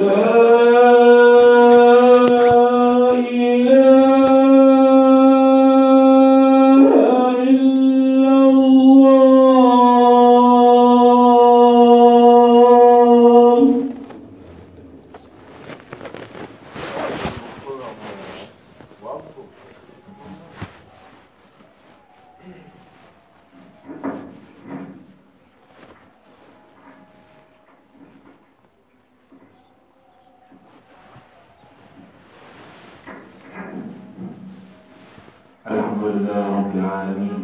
الحمد لله رب العالمين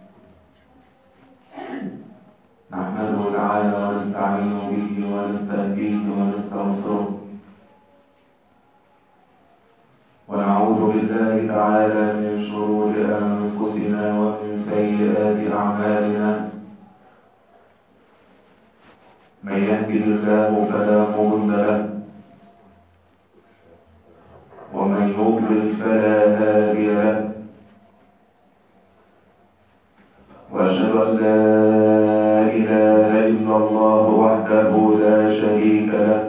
نحمده تعالى ونستعين به ونستهديه ونستغفره ونعوذ بالله تعالى من شرور أنفسنا ومن سيئات أعمالنا من يهده الله فلا مضل له ومن يضلل فلا هادي له وأشهد أن لا إله إلا الله وحده لا شريك له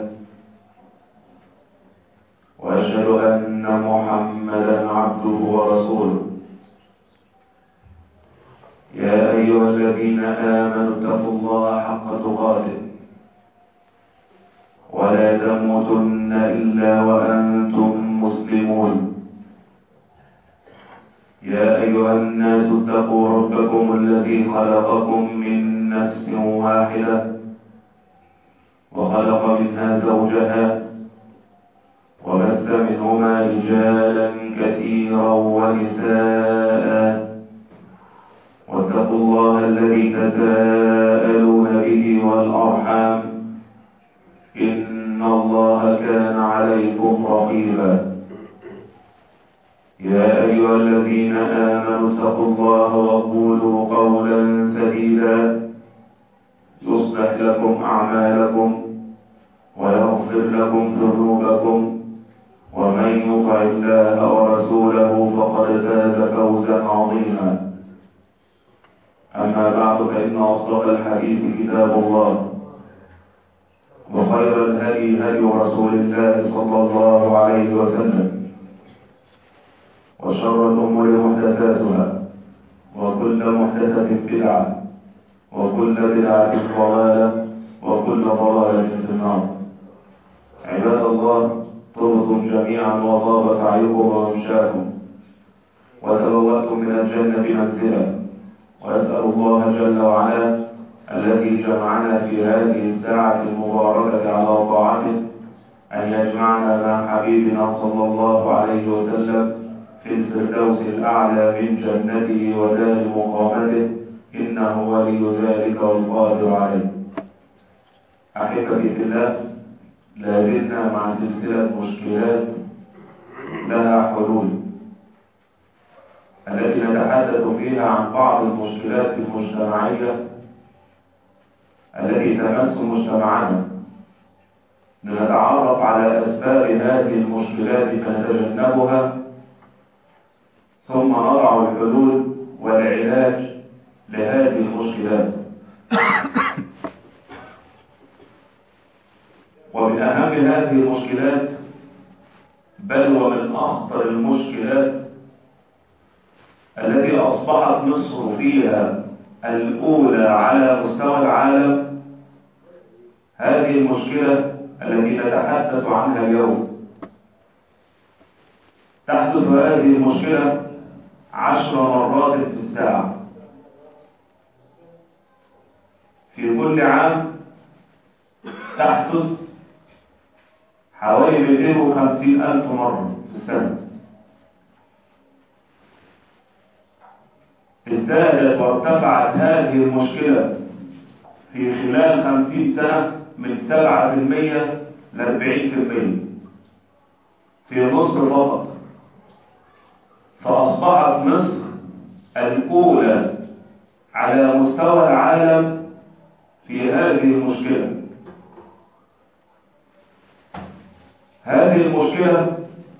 وأشهد أن محمدا عبده ورسوله يا أيها الذين آمنوا اتقوا الله حق تقاته ولا تموتن إلا وأنتم مسلمون يا أيها الناس اتقوا ربكم الذي خلقكم من نفس واحدة وخلق منها زوجها وبث منهما رجالا كثيرا ونساء واتقوا الله الذي تساءلون به والأرحام إن الله كان عليكم رقيبا يا أيها الذين آمنوا اتقوا الله وقولوا قولا سديدا يصلح لكم أعمالكم ويغفر لكم ذنوبكم ومن يطع الله ورسوله فقد فاز فوزا عظيما أما بعد فإن أصدق الحديث كتاب الله وخير الهدي هدي رسول الله صلى الله عليه وسلم وشر الأمور محدثاتها وكل محدثة بدعة وكل بدعة ضلالة وكل ضلالة في النار عباد الله طبتم جميعا وطاب سعيكم وممشاكم وتبوأتم من الجنة منزلا وأسأل الله جل وعلا الذي جمعنا في هذه الساعة المباركة على طاعته أن يجمعنا مع حبيبنا صلى الله عليه وسلم في الفردوس الأعلى من جنته ودار مقامته إنه ولي ذلك والقادر عليه أحبتي في الله لا زلنا مع سلسلة مشكلات لها حلول التي نتحدث فيها عن بعض المشكلات المجتمعية التي تمس مجتمعنا لنتعرف على أسباب هذه المشكلات فنتجنبها ثم نضع الحلول والعلاج لهذه المشكلات ومن أهم هذه المشكلات بل ومن أخطر المشكلات التي أصبحت مصر فيها الأولى على مستوى العالم هذه المشكلة التي نتحدث عنها اليوم تحدث هذه المشكلة عشر مرات في الساعة في كل عام تحدث حوالي 250 ألف مرة في السنة ازدادت وارتفعت هذه المشكلة في خلال 50 سنة من 7% ل 40% في مصر فقط فأصبحت مصر الأولى على مستوى العالم في هذه المشكلة هذه المشكلة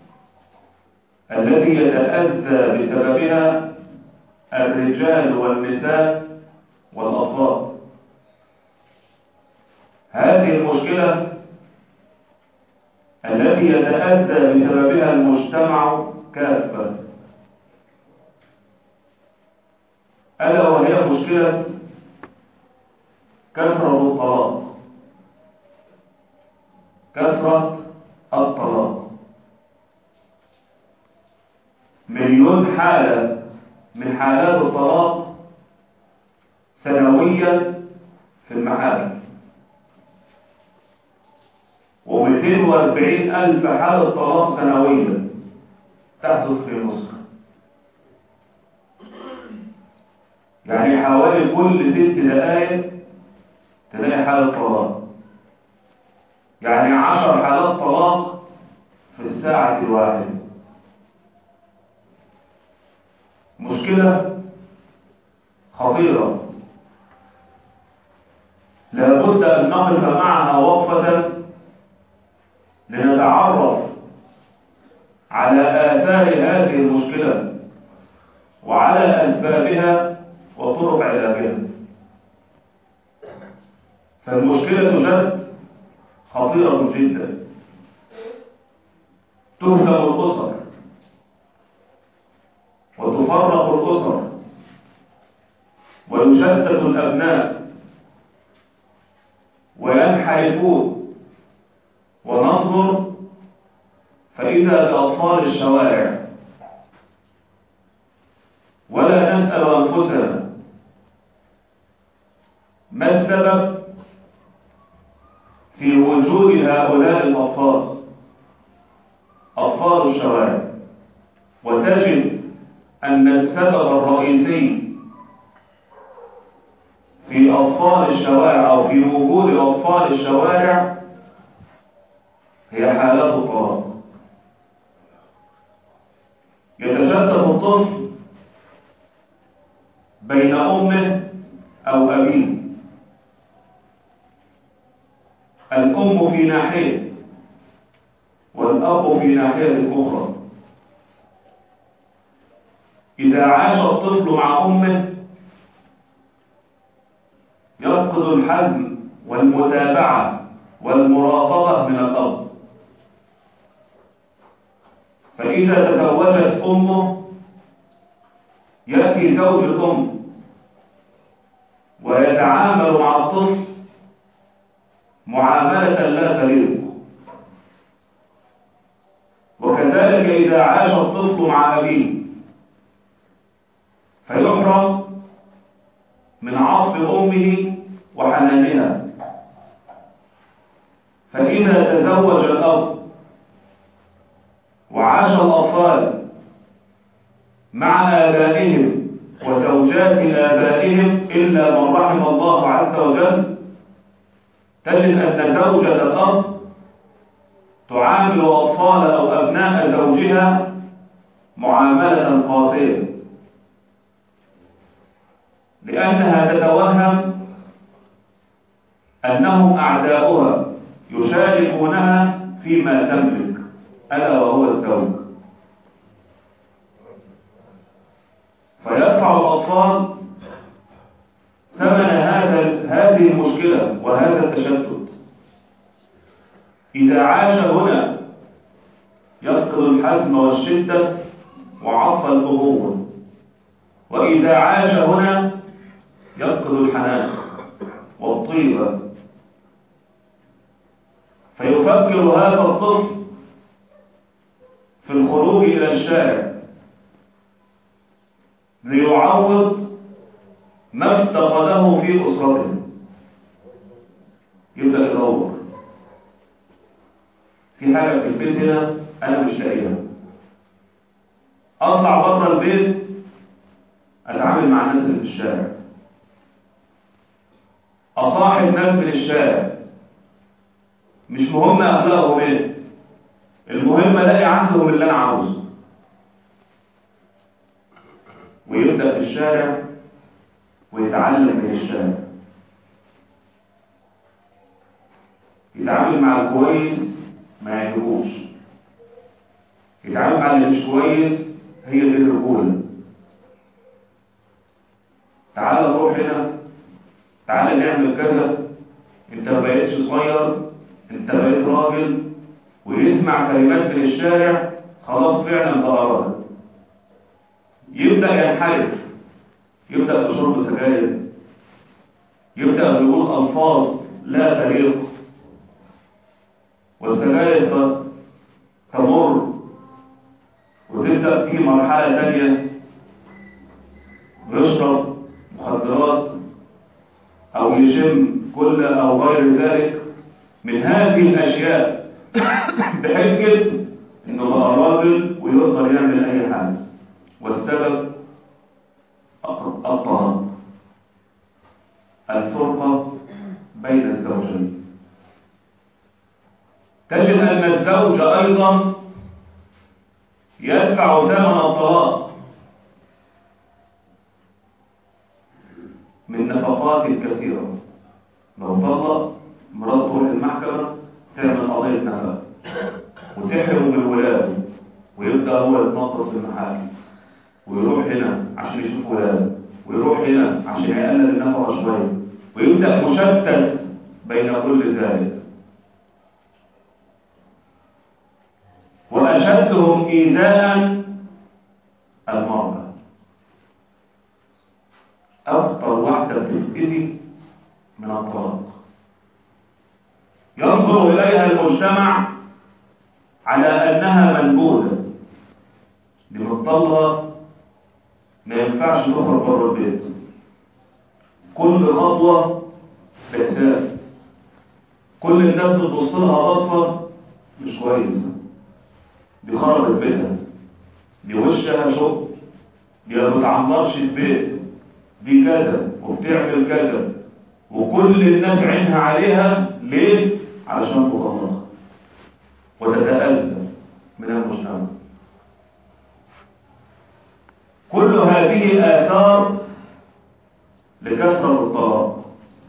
التي يتأذى بسببها الرجال والنساء والأطفال هذه المشكلة التي يتأذى بسببها المجتمع كافة ألا وهي مشكلة كثرة الطلاق كثرة الطلاق مليون حالة من حالات الطلاق سنويا في المحاكم ومئتين واربعين ألف حالة طلاق سنويا تحدث في مصر يعني حوالي كل ست دقائق تلاقي حالة طلاق يعني عشر حالات طلاق في الساعة الواحدة مشكلة خطيرة لابد أن نقف معها وقفة لنتعرف على آثار هذه المشكلة وعلى أسبابها وطرق علاجها فالمشكلة جد خطيرة جدا تهدم الأسر وتفرق الأسر ويشتت الأبناء وينحرفون وننظر فإذا بأطفال الشوارع ولا نسأل أنفسنا ما السبب في وجود هؤلاء الأطفال أطفال الشوارع وتجد أن السبب الرئيسي في أطفال الشوارع أو في وجود أطفال الشوارع هي حالات الطلاق يتشتت الطفل بين أمه أو أبيه الأم في ناحية والأب في ناحية أخرى إذا عاش الطفل مع أمه يفقد الحزم والمتابعة والمراقبة من الأب فإذا تزوجت أمه يأتي زوج الأم ويتعامل مع الطفل معاملة لا تليق وكذلك إذا عاش الطفل مع أبيه فيحرم من عطف أمه وحنانها فإذا تزوج الأب وعاش الأطفال مع آبائهم وزوجات آبائهم إلا من رحم الله عز وجل تجد أن زوجة الأب تعامل أطفال أو أبناء زوجها معاملة قاسية لأنها تتوهم أنهم أعداؤها يشاركونها فيما تملك ألا وهو الزوج فيدفع الأطفال ثمن هذا هذه المشكلة وهذا التشتت إذا عاش هنا يفقد الحزم والشدة وعطف الأبوة وإذا عاش هنا يفقد الحنان والطيبة فيفكر هذا الطفل في الخروج إلى الشارع ليعوض ما افتقده في أسرته يبدأ يدور في حاجة في البيت هنا أنا مش لاقيها أطلع بره البيت أتعامل مع الناس اللي في الشارع أصاحب ناس من الشارع مش مهم أخلاقهم إيه المهم ألاقي عندهم اللي أنا عاوزه ويبدأ في الشارع ويتعلم من الشارع يتعامل مع الكويس ما يعجبوش يتعامل مع اللي مش كويس هي دي الرجولة تعال نروح هنا تعال نعمل كذا انت ما بقيتش صغير انت بقيت راجل ويسمع كلمات من الشارع خلاص فعلا بقى راجل يبدأ ينحرف يبدأ بشرب سجاير يبدأ بيقول ألفاظ لا تليق والسجاير تمر وتبدأ في مرحلة ثانية يشرب مخدرات أو يشم كل أو غير ذلك من هذه الأشياء بحجة إنه بقى راجل ويقدر يعمل أي حاجة والسبب الطلاق الفرقة بين الزوجين تجد أن الزوج أيضا يدفع ثمن الطلاق من نفقات كثيرة لو طلق مراته تروح المحكمة تعمل قضية نفقة وتحرم الولاد ويبدأ هو يتنطط في المحاكم ويروح هنا عشان يشوف ولاده ويروح هنا عشان يقلل النفقة شوية ويبدأ مشتت بين كل ذلك وأشدهم إيذاء المرأة أكثر واحدة بتبتدي من الطلاق ينظر إليها المجتمع على أنها منبوذة دي متطلقة ما ينفعش تخرج بره البيت كل خطوة بحساب كل الناس بتبص لها بصة مش كويسة دي خربت بيتها دي وشها شغل دي ما بتعمرش البيت دي كذا وبتعمل كذا وكل الناس عينها عليها ليه؟ علشان تطلقها وتتأذى من المجتمع كل هذه آثار لكثرة الطلاق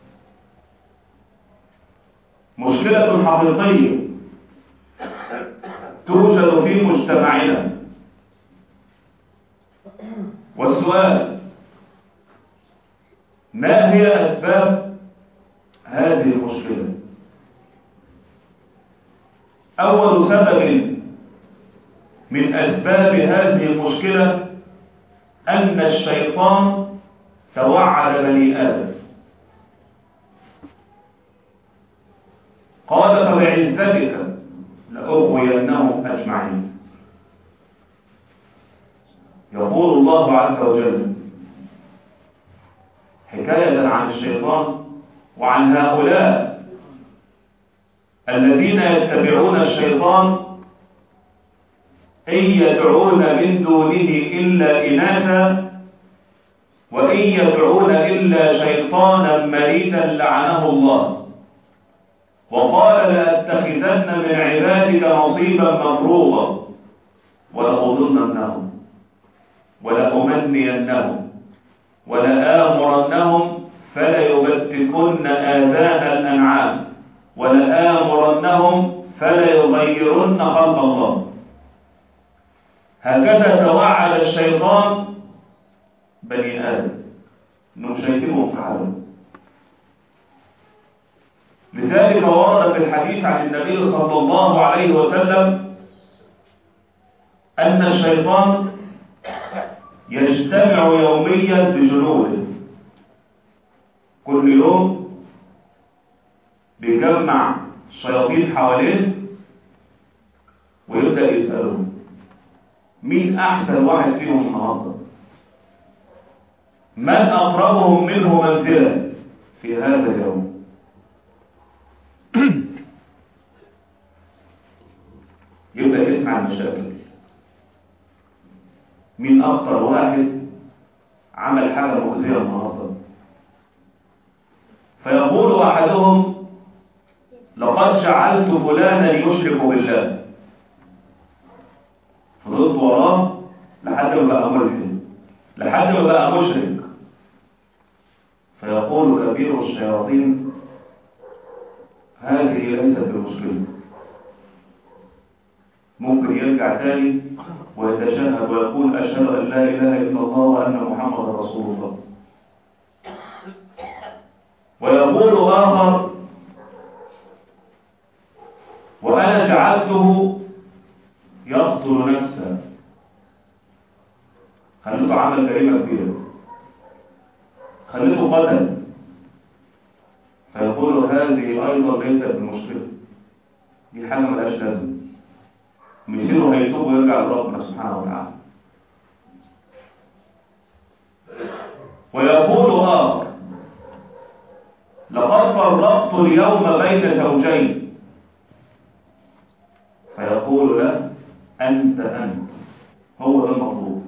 مشكلة حقيقية توجد في مجتمعنا والسؤال ما هي أسباب هذه المشكلة أول سبب من أسباب هذه المشكلة أن الشيطان توعد بني آدم قال فبعزتك لأغوينهم أجمعين يقول الله عز وجل حكاية عن الشيطان وعن هؤلاء الذين يتبعون الشيطان إن يدعون من دونه إلا إناثا وإن يدعون إلا شيطانا مريدا لعنه الله وقال لأتخذن من عبادك نصيبا مفروضا ولأضلنهم ولأمنينهم ولآمرنهم فليبتكن آذان الأنعام ولآمرنهم فليغيرن خلق الله هكذا توعد الشيطان بني آدم انهم شايفينهم في حالهم لذلك ورد في الحديث عن النبي صلى الله عليه وسلم أن الشيطان يجتمع يوميا بجنوده كل يوم بيجمع الشياطين حواليه ويبدأ يسألهم مين أحسن واحد فيهم النهارده من أقربهم منه منزلا في هذا اليوم يبدأ يسمع المشاكل مين أكتر واحد عمل حاجة مؤذية النهارده فيقول أحدهم لقد جعلت فلانا يشرك بالله فضلت وراه لحد ما بقى ملحد لحد ما بقى مشرك فيقول كبير الشياطين هذه ليست بمشكلة ممكن يرجع تاني ويتشهد ويقول أشهد أن لا إله إلا الله وأن محمد رسول الله ويقول آخر وأنا جعلته فيقول هذه أيضا ليست بمشكلة دي حاجة ملهاش لازمة مصيره هيتوب ويرجع لربنا سبحانه وتعالى ويقول آخر لقد فرقت اليوم بين زوجين فيقول له أنت أنت هو ده المطلوب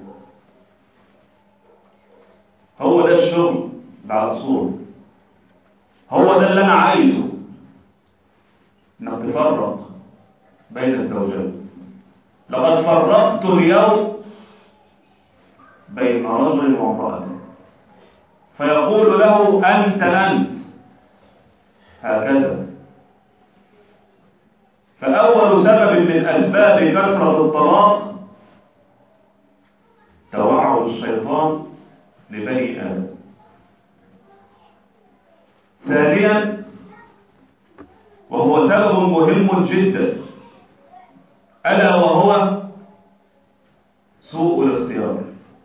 هو ده الشغل على الصورة هو ده اللي أنا عايزه إنك تفرق بين الزوجين لقد فرقت اليوم بين رجل وامرأة فيقول له أنت أنت هكذا فأول سبب من أسباب كثرة الطلاق توعد الشيطان لبني آدم ثانيا وهو سبب مهم جدا ألا وهو سوء الاختيار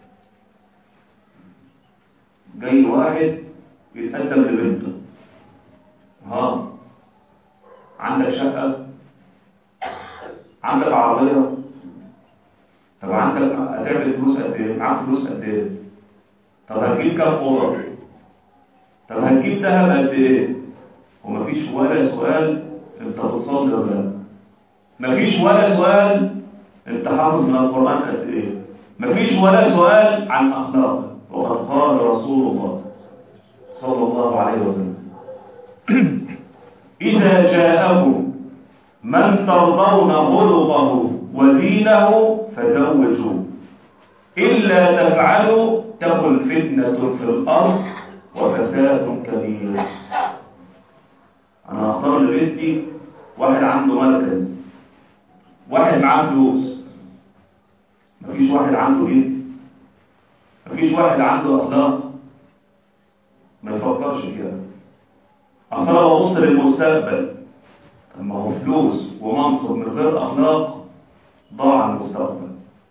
جاي واحد يتقدم لبنته ها عندك شقة عندك عربية طب عندك هتعمل فلوس قد ايه معاك فلوس قد ايه طب هتجيب كام اوضه طب هتجيب ذهب قد ايه ومفيش ولا سؤال انت بتصلي ولا لا مفيش ولا سؤال انت حافظ من القران قد ايه مفيش ولا سؤال عن اخلاقك وقد قال رسول الله صلى الله عليه وسلم اذا جاءكم من ترضون خلقه ودينه فزوجوه إلا تفعلوا تكن فتنة في الأرض وفساد كبير أنا أختار لبنتي واحد عنده مركز واحد معاه فلوس مفيش واحد عنده دين مفيش واحد عنده أخلاق ما يفكرش فيها أصلا لو بص للمستقبل ما هو فلوس ومنصب من غير أخلاق ضاع المستقبل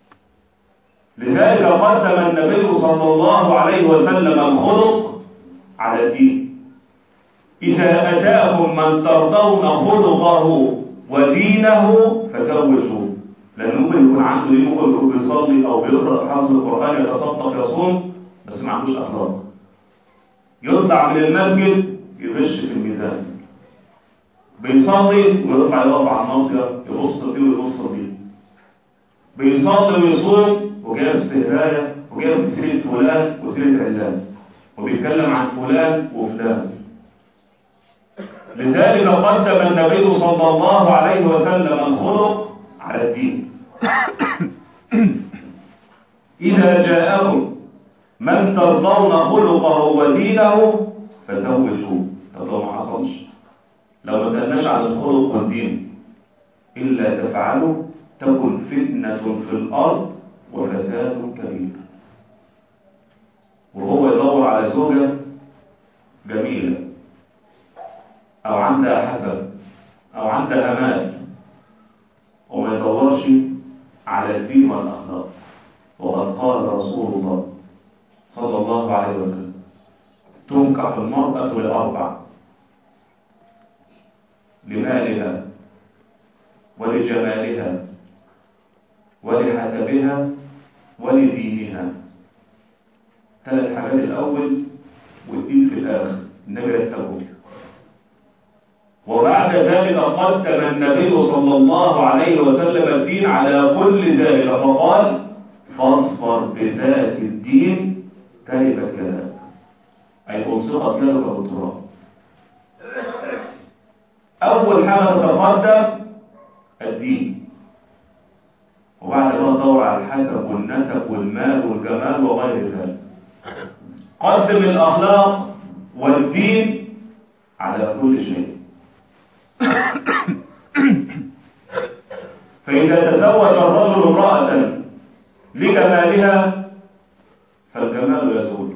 لذلك قدم النبي صلى الله عليه وسلم الخلق على الدين إذا أتاكم من ترضون خلقه ودينه فزوجوه لأنه ممكن يكون عنده دين ممكن يكون بيصلي أو بيقرأ حافظ القرآن يتصدق يصوم بس ما عندوش أخلاق يطلع من المسجد يغش في الميزان بيصلي ويطلع يقف على الناصية يبص دي ويبص دي بيصلي ويصوم وجايب سهراية وجايب سيرة فلان وسيرة علان وبيتكلم عن فلان وفلان لذلك قدم النبي صلى الله عليه وسلم الخلق على الدين إذا جاءكم من ترضون خلقه ودينه فزوجوه طب لو ما حصلش لو ما سألناش عن الخلق والدين إلا تفعلوا تكن فتنة في الأرض وفساد كبير وهو يدور على زوجة جميلة أو عندها حسب أو عندها مال وما يدورش على الدين والأخلاق وقد قال رسول الله صلى الله عليه وسلم تنكح المرأة لأربع لمالها ولجمالها ولحسبها ولدينها ثلاث حاجات الأول والدين في الآخر النبي يتقول وبعد ذلك قدم النبي صلى الله عليه وسلم الدين على كل ذلك فقال فاظفر بذات الدين تربت يداك أي ألصقت يدك بالتراب أول حاجة تتقدم الدين وبعد كده تدور على الحسب والنسب والمال والجمال وغير ذلك قدم الأخلاق والدين على كل شيء فإذا تزوج الرجل امرأة لجمالها فالجمال يزول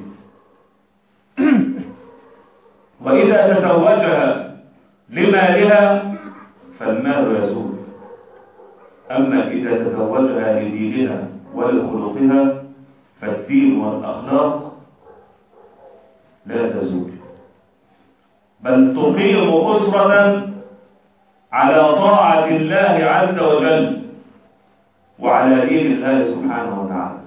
وإذا تزوجها لمالها فالمال يزول أما إذا تزوجها لدينها ولخلقها فالدين والأخلاق لا تزول بل تقيم أسرة على طاعة الله عز وجل وعلى دين الله سبحانه وتعالى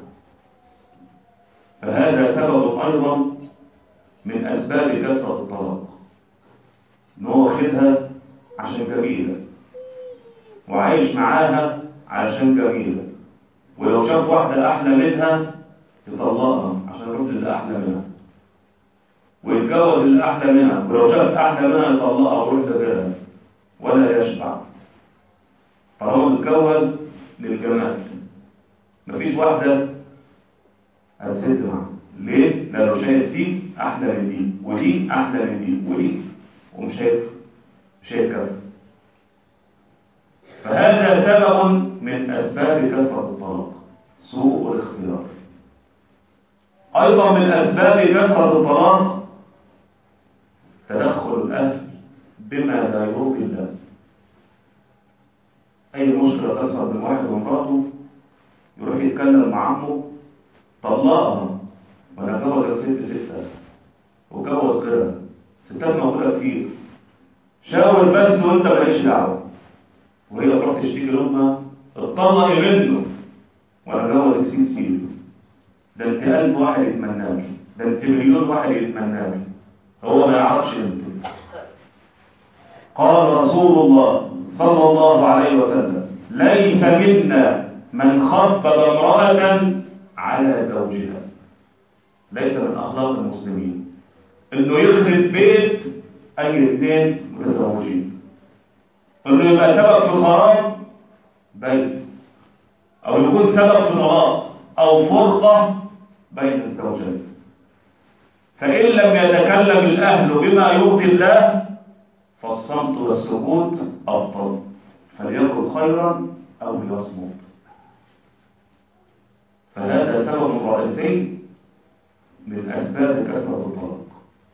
فهذا سبب أيضا من أسباب كثرة الطلاق إن هو واخدها عشان جميلة وعايش معاها علشان جميلة ولو شاف واحدة أحلى منها يطلقها عشان يروح للي أحلى منها ويتجوز اللي أحلى منها ولو شاف أحلى منها يطلقها ويروح لغيرها ولا يشبع فهو متجوز للجمال مفيش واحدة هتسد معاه ليه؟ لأنه شايف دي أحلى من دي ودي أحلى من دي ودي ومش شايف مش شايف كذا فهذا سبب من أسباب كثرة الطلاق سوء الاختيار أيضا من أسباب كثرة الطلاق تدخل الأهل بما لا يرضي الله أي مشكلة تحصل بين واحد ومراته يروح يتكلم مع عمه طلقها وأنا اتجوز يا ست ستة واتجوز غيرها ستات موجودة كتير شاور بس وأنت ماليش دعوة وهي تروح تشتكي لأمها اتطلقي منه وأنا اتجوز سيد سيد ده أنت ألف واحد يتمناك ده أنت مليون واحد يتمناك هو ما يعرفش أنت قال رسول الله صلى الله عليه وسلم ليس منا من خفض امرأة على زوجها ليس من أخلاق المسلمين إنه يخرب بيت أي اثنين متزوجين إنه يبقى سبب في خراب بيت أو يكون سبب في طلاق أو فرقة بين الزوجين فإن لم يتكلم الأهل بما يرضي الله فالصمت والسكوت أفضل فليكن خيرا أو ليصمت فهذا سبب رئيسي من أسباب كثرة الطلاق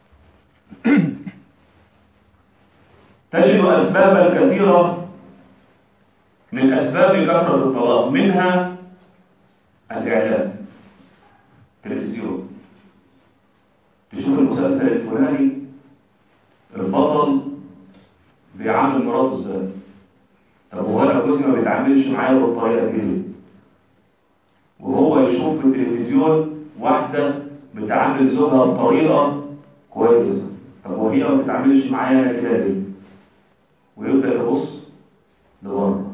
تجد أسبابا كثيرة من أسباب كثرة الطلاق منها الإعلام تلفزيون تشوف المسلسل الفلاني البطل بيعامل مراته ازاي طب هو انا جوزي ما بيتعاملش معايا بالطريقه دي وهو يشوف في التلفزيون واحده بتعامل زوجها بطريقه كويسه طب وهي ما بتتعاملش معايا انا كده ليه ويبدا يبص لبره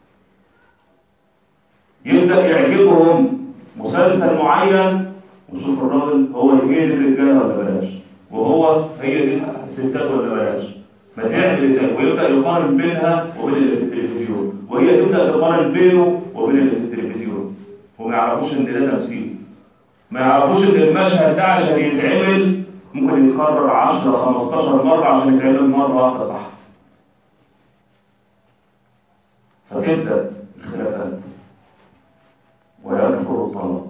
يبدا يعجبهم مسلسل معين وشوف الراجل هو يجيد الرجاله ولا بلاش وهو هي دي الستات ولا بلاش ما تعمل ازاي ويبدا يقارن بينها وبين اللي في التلفزيون وهي تبدا تقارن بينه وبين اللي في التلفزيون وما يعرفوش ان ده تمثيل ما يعرفوش ان المشهد ده عشان يتعمل ممكن يتكرر 10 15 مره عشان يتعمل مره واحده صح فتبدا الخلافات ويكثر الطلاق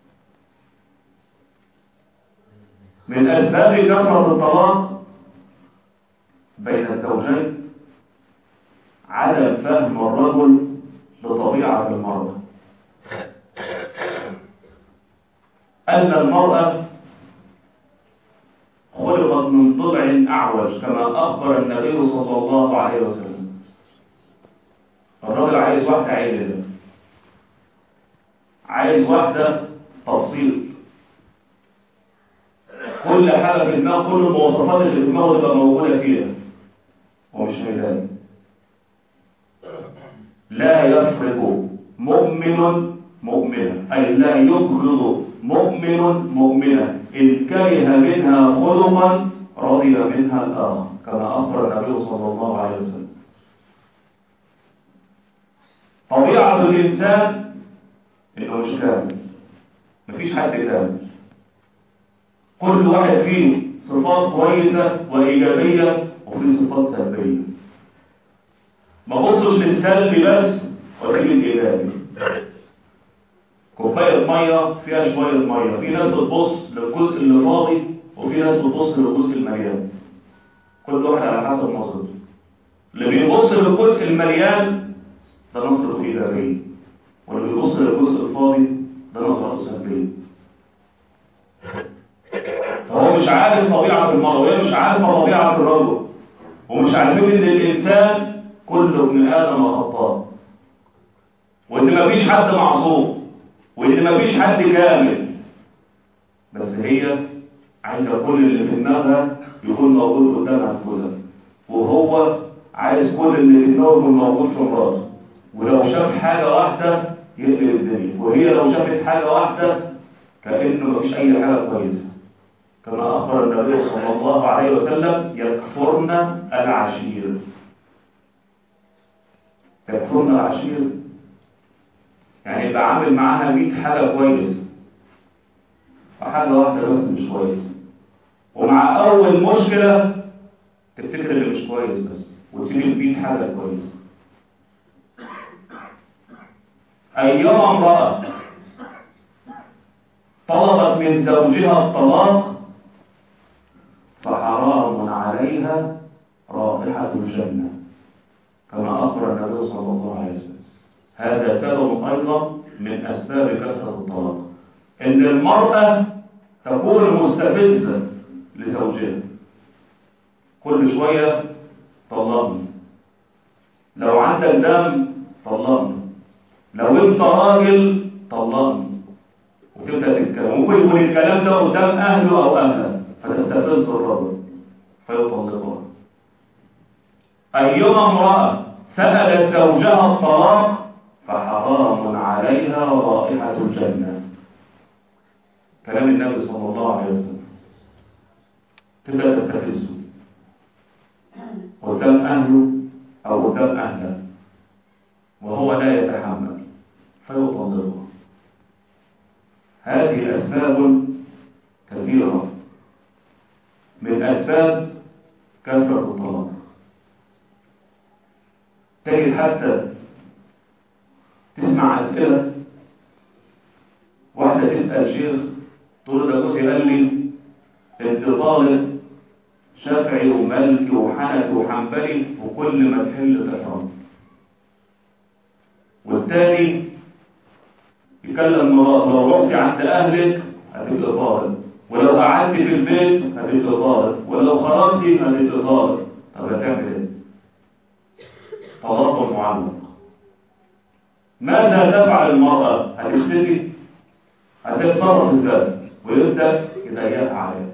من اسباب كثره الطلاق بين الزوجين عدم فهم الرجل لطبيعة المرأة أن المرأة خلقت من ضلع أعوج كما أخبر النبي صلى الله عليه وسلم الراجل عايز واحدة عيلة عايز واحدة تفصيل كل حاجة في دماغه كل المواصفات اللي في دماغه تبقى موجودة فيها ومش هيلاقي لا يفرق مؤمن مؤمنا أي لا يبغض مؤمن مؤمنا إن كره منها خلقا رضي منها الآخر كما أخبر النبي صلى الله عليه وسلم طبيعة الإنسان إنه مش كامل مفيش حد كامل كل واحد فيه صفات كويسة وإيجابية وفي صفات سلبية ما بصش للسلبي بس وتجي الإيجابي كوباية مية فيها شوية مية في ناس بتبص للجزء اللي فاضي وفي ناس بتبص للجزء المليان كل واحد على حسب نظرته اللي بيبص للجزء المليان ده نظرته إيجابية واللي بيبص للجزء الفاضي ده نظرته سلبية فهو هو مش عارف طبيعة المرأة وهي مش عارفة طبيعة الرجل ومش عارفين ان الانسان كل ابن ادم خطاء وان مفيش حد معصوم وان مفيش حد كامل بس هي عايزه كل اللي في دماغها يكون موجود قدامها في جوزها وهو عايز كل اللي في دماغه يكون موجود في مراته ولو شاف حاجه واحده يقلب الدنيا وهي لو شافت حاجه واحده كانه مفيش اي حاجه كويسه كما أخبر النبي صلى الله عليه وسلم يكفرن العشير يكفرن العشير يعني يبقى عامل معاها 100 حاجة كويسة وحاجة واحدة بس مش كويسة ومع أول مشكلة تفتكر اللي مش كويس بس وتسيب ال 100 حاجة كويسة أيما امرأة طلبت من زوجها الطلاق فحرام عليها رائحة الجنة كما أخبر النبي صلى الله عليه وسلم هذا سبب أيضا من أسباب كثرة الطلاق إن المرأة تكون مستفزة لزوجها كل شوية طلقني لو عندك دم طلقني لو انت راجل طلقني وتبدأ تتكلم ممكن يكون الكلام ده قدام أهله أو أهلها فتستفز الرجل فيطلقها أيما امرأة سألت زوجها الطلاق فحرام عليها رائحة الجنة كلام النبي صلى الله عليه وسلم تبدأ تستفزه قدام أهله أو قدام أهله وهو لا يتحمل فيطلقها هذه أسباب كثيرة من أسباب كثرة الطلاق تجد حتى تسمع أسئلة واحدة تسأل شيخ تقول ده جوزي قال لي انت طالب شافعي ومالكي وحنفي وحنبلي وكل ما تحل تحرم والتاني يكلم مراته لو رحت عند اهلك هتبقى طالب ولو قعدت في البيت هتبقى طالب ولو خرجت هتبقى طالب طب هتعمل ايه طلاق معلق ماذا تفعل المرأة هتختفي هتتصرف ازاي ويبدأ يضيقها عليها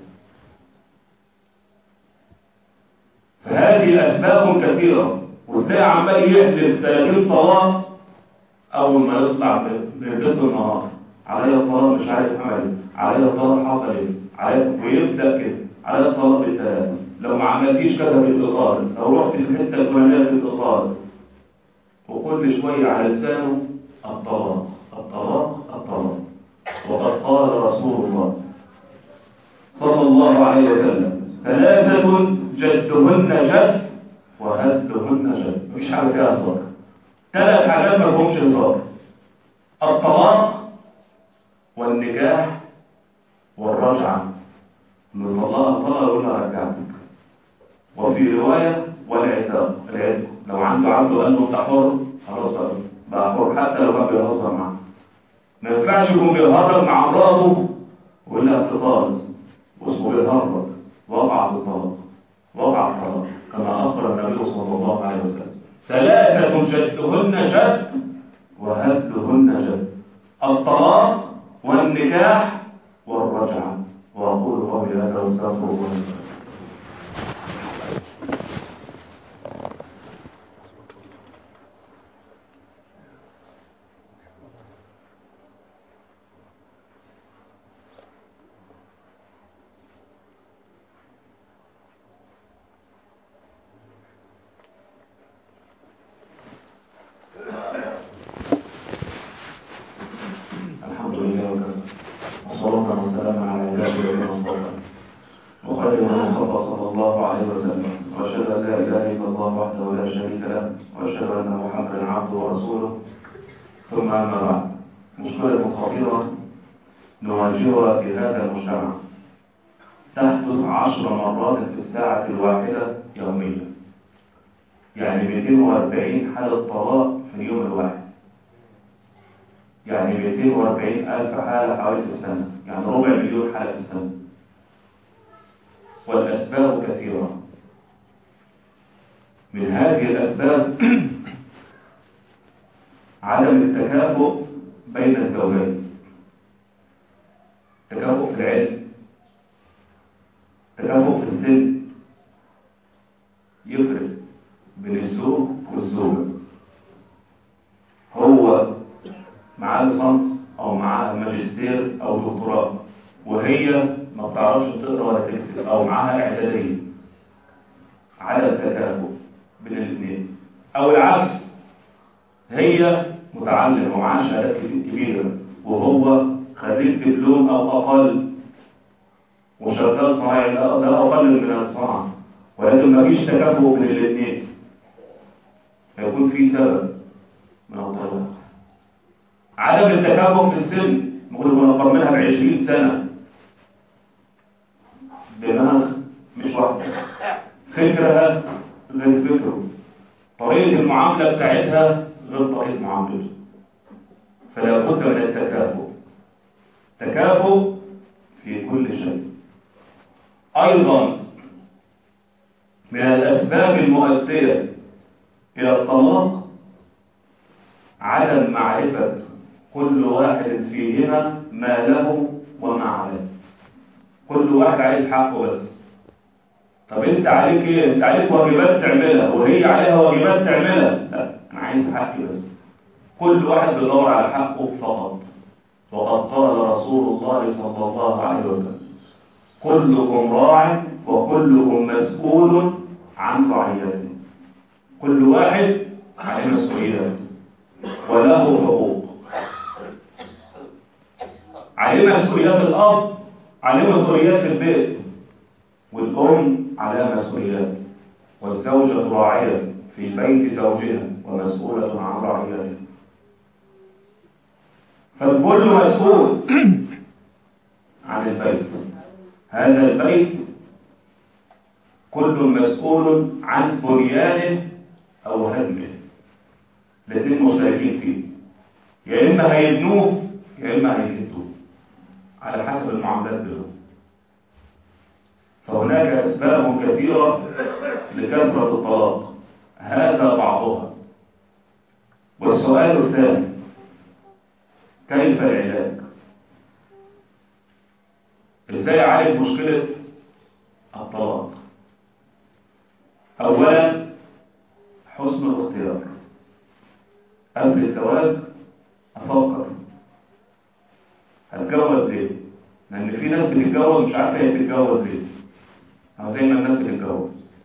فهذه أسباب كثيرة وتلاقي عمال يحدث 30 طلاق أول ما يطلع من بيت النهار عليا طلاق مش عارف عمل ايه عليا طلاق حصل ايه عليا ويبدأ كده عليا طلاق بالثلاثة لو ما عملتيش كذا بالإطار لو رحت في الحتة الفلانية بالإطار وكل شوية على لسانه الطلاق الطلاق الطلاق وقد قال رسول الله صلى الله عليه وسلم ثلاثة جدهن جد وهزلهن جد مفيش حاجة فيها هزار ثلاث حاجات ما لهمش هزار الطلاق والنكاح والرجعة من طلقها طلقة يقول لها رجعتك وفي رواية والعتاق العتق لو عنده عبد قال له انت حر خلاص بقى حر حتى لو كان بيهزر معاه ما ينفعش يكون بيهرج مع امراته ويقول لها اتصال واسمه بيهرج وقع في الطلاق وقع الطلاق كما اخبر النبي صلى الله عليه وسلم ثلاثة جدهن جد وهزلهن جد الطلاق والنكاح والرجعة وأقول قولي هذا واستغفر الله الحمد لله وكفى والصلاة والسلام على عباده الذين اصطفى وخير المصطفى صلى الله عليه وسلم واشهد ان لا اله الا الله وحده لا شريك له واشهد ان محمدا عبده ورسوله ثم اما بعد مشكلة خطيرة نواجهها في هذا المجتمع تحدث عشر مرات في الساعة الواحدة يوميا يعني 240 حالة طلاق في اليوم الواحد يعني 240 ألف حالة حوالي في السنة يعني ربع مليون حالة في السنة والأسباب كثيرة من هذه الأسباب عدم التكافؤ بين الزوجين تكافؤ في العلم تكافؤ في السن يفرق بين الزوج والزوجة هو معاه ليسانس او معاها ماجستير او دكتوراه وهي ما بتعرفش تقرا ولا تكتب او معاها اعداديه على التكافؤ بين الاثنين او العكس هي متعلم ومعاها شهادات كبيره وهو خريج دبلوم او اقل وشغال صناعي ده ده اقل من الصناعه ولكن ما فيش تكافؤ بين الاثنين هيكون في سبب من الطلاق عدم التكافؤ في السن ممكن يكون اكبر منها ب 20 سنه دماغ مش واحده فكرها غير فكره طريقه المعامله بتاعتها غير طريقه معاملته فلا بد من التكافؤ تكافؤ في كل شيء ايضا من الاسباب المؤديه الى الطلاق عدم معرفه كل واحد فيهما ما له وما عليه كل واحد عايز حقه بس طب انت عليك ايه انت عليك واجبات تعملها وهي عليها واجبات تعملها لا انا عايز حقي بس كل واحد بيدور على حقه فقط وقد قال رسول الله صلى الله عليه وسلم كلكم راع وكلكم مسؤول عن رعيته كل واحد عليه مسؤوليات وله حقوق عليه مسؤوليات الأب عليه مسؤوليات في البيت والأم عليها مسؤوليات والزوجة راعية في بيت زوجها ومسؤولة عن رعيته فالكل مسؤول عن البيت هذا البيت كل مسؤول عن بنيانه أو هدمه الاثنين مشتركين فيه يا إما هيبنوه يا إما هيهدوه على حسب المعاملات بينهم فهناك أسباب كثيرة لكثرة الطلاق هذا بعضها والسؤال الثاني كيف العلاج ازاي اعالج مشكلة الطلاق اولا حسن الاختيار قبل الزواج افكر هتجوز ليه لان في ناس بتتجوز مش عارفه هي بتتجوز ليه او زي ما الناس بتتجوز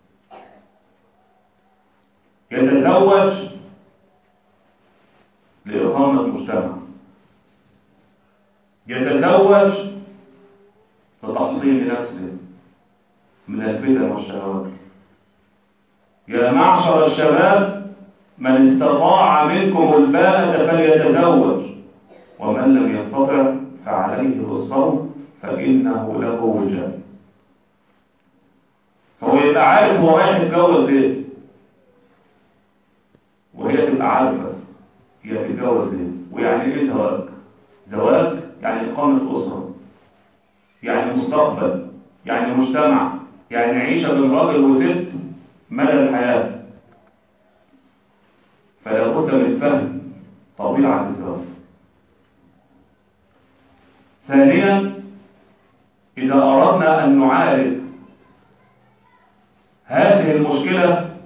يتزوج لإقامة مجتمع يتزوج لتحصيل نفسه من الفتن والشهوات يا معشر الشباب من استطاع منكم الباءة فليتزوج ومن لم يستطع فعليه بالصوم فإنه له وجاء فهو يبقى عارف هو رايح يتجوز ايه وهي تبقى عارفة هي تتجوز ايه ويعني ايه زواج زواج يعني إقامة أسرة يعني مستقبل يعني مجتمع يعني عيشة بين راجل وست مدى الحياة فلا بد من فهم طبيعة الزواج ثانيا إذا أردنا أن نعالج هذه المشكلة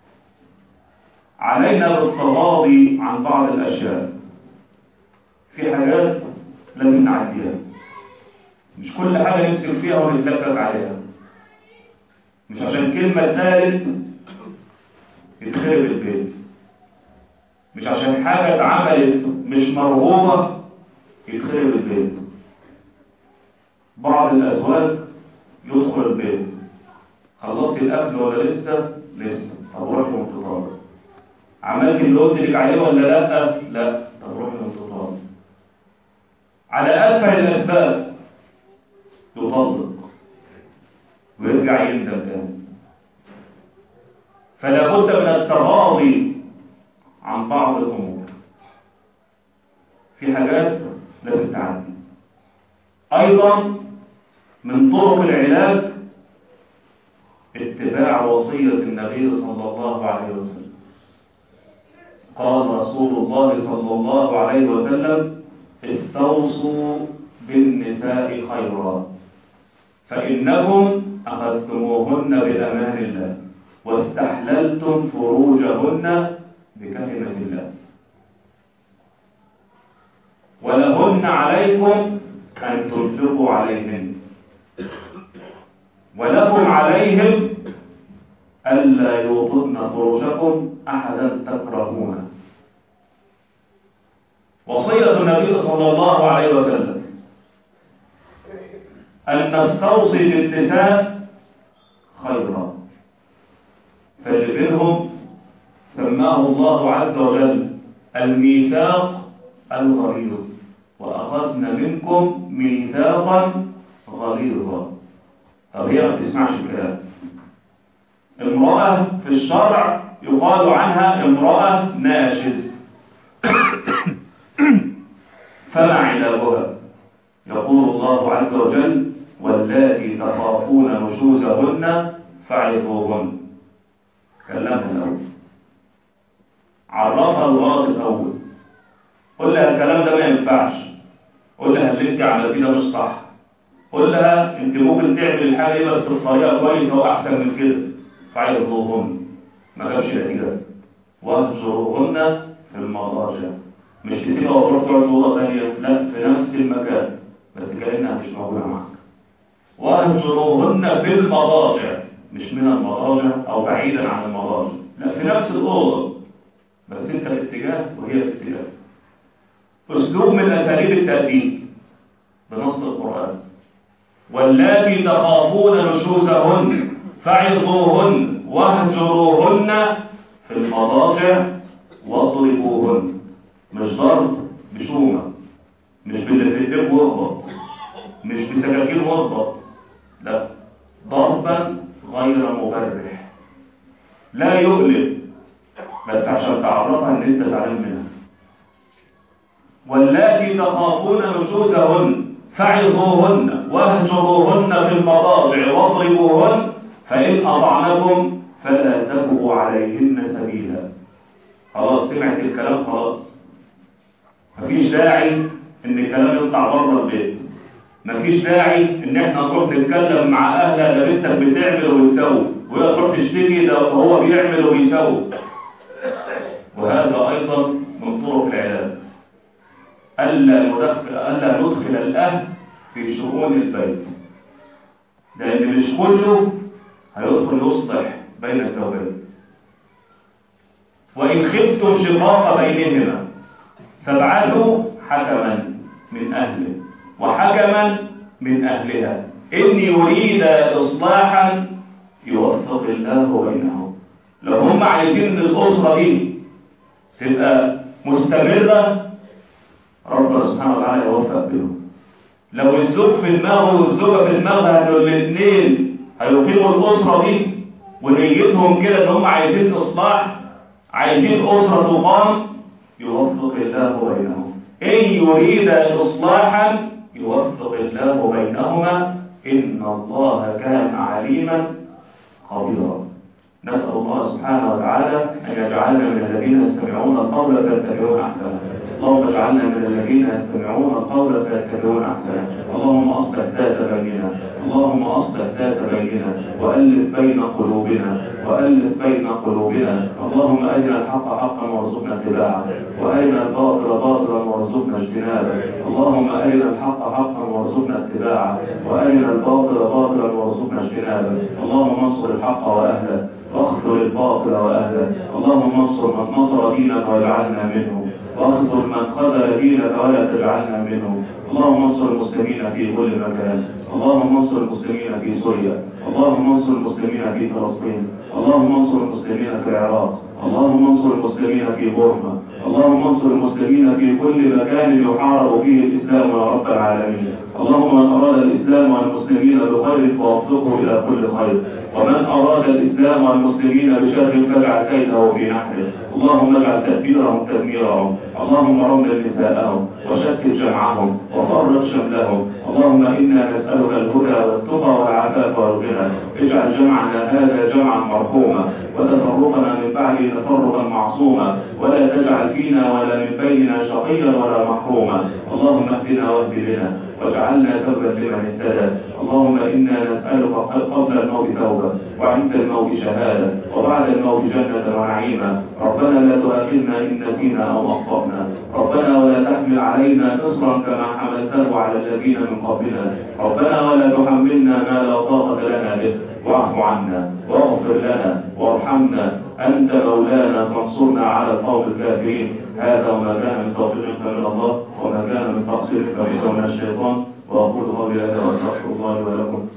علينا بالتغاضي عن بعض الأشياء في حاجات لازم نعديها مش كل حاجة نمسك فيها ونتلفت عليها مش عشان كلمة اتقالت يتخرب البيت مش عشان حاجة اتعملت مش مرغوبة يتخرب البيت بعض الأزواج يدخل البيت خلصت الأكل ولا لسه؟ لسه طب روحي وانتظار عملت اللي قلت لك عليه ولا لا؟ لا طب روحي وانتظار على أسفل الأسباب يطلق ويرجع يندم تاني فلا بد من التغاضي عن بعض الأمور في حاجات لازم تعدي أيضا من طرق العلاج اتباع وصية النبي صلى الله عليه وسلم قال رسول الله صلى الله عليه وسلم استوصوا بالنساء خيرا فإنكم أخذتموهن بأمان الله واستحللتم فروجهن بكلمة الله ولهن عليكم أن تنفقوا عليهن ولكم عليهم ألا يوطن فروجكم أحدا تكرهونه وصية النبي صلى الله عليه وسلم أن نستوصي بالنساء خيرا فاللي بينهم سماه الله عز وجل الميثاق الغليظ وأخذنا منكم ميثاقا غليظا طب هي ما بتسمعش الكلام امرأة في الشرع يقال عنها امرأة ناشز فما علاجها يقول الله عز وجل واللاتي تخافون نشوزهن فعظوهن كلمها الأول عرفها الغلط الأول قل لها الكلام ده ما ينفعش قل لها اللي انت عملتيه ده مش صح قل لها انت ممكن تعمل الحاجه دي بس بطريقه كويسه واحسن من كده فعظوهن ما جابش نتيجه واهجروهن في المضاجع مش تسيبها وتروح تقعد في اوضه ثانيه لا في نفس المكان بس كانها مش موجوده معاك واهجروهن في المضاجع مش من المضاجع او بعيدا عن المضاجع لا في نفس الاوضه بس انت في اتجاه وهي في اتجاه اسلوب من اساليب التاديب بنص القران واللاتي تخافون نشوزهن فعظوهن واهجروهن في المضاجع واضربوهن مش ضرب بشومه مش باللي في ايديك واخبط مش بسكاكين واخبط لا ضربا غير مبرح لا يؤلم بس عشان تعرفها ان انت زعلان منها واللاتي تخافون نشوزهن فعظوهن واهجروهن في المضاجع واضربوهن فإن أطعنكم فلا تبغوا عليهن سبيلا خلاص سمعت الكلام خلاص مفيش داعي ان الكلام يطلع بره البيت مفيش داعي ان احنا نروح نتكلم مع اهلها ده بنتك بتعمل وبتسوي وهي تروح تشتكي ده هو بيعمل وبيسوي وهذا ايضا من طرق العلاج الا ندخل الا ندخل الاهل في شؤون البيت لان مش كله هيدخل يصلح بين الزوجين وان خفتم شقاق بينهما فابعثوا حكما من اهله وحكما من اهلها ان يريد اصلاحا يوفق الله بينهم لو هم عايزين ان الاسره دي تبقى مستمره ربنا سبحانه وتعالى يوفق بينهم لو الزوج في دماغه والزوجه في دماغها انه الاثنين هيقيموا الاسره دي ونيتهم كده ان هم عايزين اصلاح عايزين اسره تقام يوفق الله بينهم ان يريد اصلاحا يوفق الله بينهما ان الله كان عليما خبيرا نسال الله سبحانه وتعالى ان يجعلنا من الذين يستمعون القول فيتبعون احسنه اللهم اجعلنا من الذين يستمعون القول فيتبعون احسنه اللهم اصلح ذات بيننا اللهم اصلح ذات بيننا والف بين قلوبنا والف بين قلوبنا اللهم ارنا الحق حقا وارزقنا اتباعه وارنا الباطل باطلا وارزقنا اجتنابه اللهم ارنا الحق حقا وارزقنا اتباعه وارنا الباطل باطلا وارزقنا اجتنابه اللهم انصر الحق واهله واخذل الباطل واهله اللهم انصر من نصر دينك واجعلنا منهم واخذل من خذل دينك ولا تجعلنا منهم اللهم انصر المسلمين في كل مكان اللهم انصر المسلمين في سوريا اللهم انصر المسلمين في فلسطين اللهم انصر المسلمين في العراق اللهم انصر المسلمين في بورما اللهم انصر المسلمين في كل مكان يحارب فيه الاسلام يا رب العالمين اللهم من اراد الاسلام والمسلمين بخير فوفقه الى كل خير ومن أراد الإسلام والمسلمين بشر فاجعل كيده في نحره اللهم اجعل تدبيرهم تدميرهم اللهم رمل نساءهم وشتت جمعهم وفرق شملهم اللهم إنا نسألك الهدى والتقى والعفاف والغنى اجعل جمعنا هذا جمعا مرحوما وتفرقنا من بعده تفرقا معصوما ولا تجعل فينا ولا من بيننا شقيا ولا محروما اللهم اهدنا واهد بنا واجعلنا سببا لمن اهتدى اللهم انا نسالك قبل الموت توبه وعند الموت شهاده وبعد الموت جنه ونعيما ربنا لا تؤاخذنا ان نسينا او اخطانا ربنا ولا تحمل علينا اصرا كما حملته على الذين من قبلنا ربنا ولا تحملنا ما لا طاقه لنا به واعف عنا واغفر لنا وارحمنا أنت مولانا فانصرنا على القوم الكافرين هذا وما كان من توفيق من الله وما كان من تقصير فمن الشيطان وأقول قولي هذا وأستغفر الله ولكم